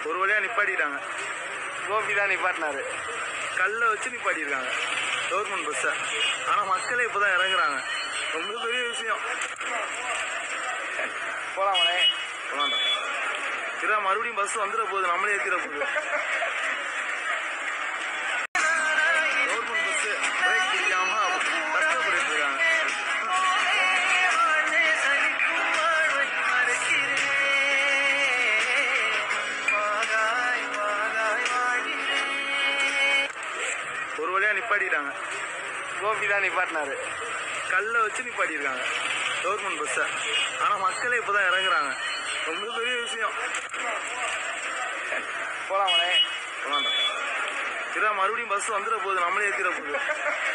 ஒரு வழியாக நிப்பாட்டிட்டாங்க கோபி தான் நிப்பாட்டினாரு கல்லை வச்சு நிப்பாட்டியிருக்காங்க கவர்மெண்ட் பஸ்ஸை ஆனால் மக்களே இப்போ தான் இறங்குறாங்க ரொம்ப பெரிய விஷயம் போலாமலே வேண்டாம் இதா மறுபடியும் பஸ் வந்துட போகுது நம்மளே ஏற்றிட போகுது கவர்மெண்ட் பஸ் பிரேக் பிடிக்காம கஷ்டப்பட்டு இருக்காங்க ஒரு வழியாக நிப்பாட்டிட்டாங்க கோபி தான் நிப்பாட்டினாரு கல்லை வச்சு நிப்பாட்டியிருக்காங்க கவர்மெண்ட் பஸ்ஸை ஆனால் மக்களே இப்போ தான் இறங்குறாங்க ரொம்ப பெரிய விஷயம் போலாமலே வேண்டாம் இதா மறுபடியும் பஸ் வந்துட போகுது நம்மளே ஏற்றிட போகுது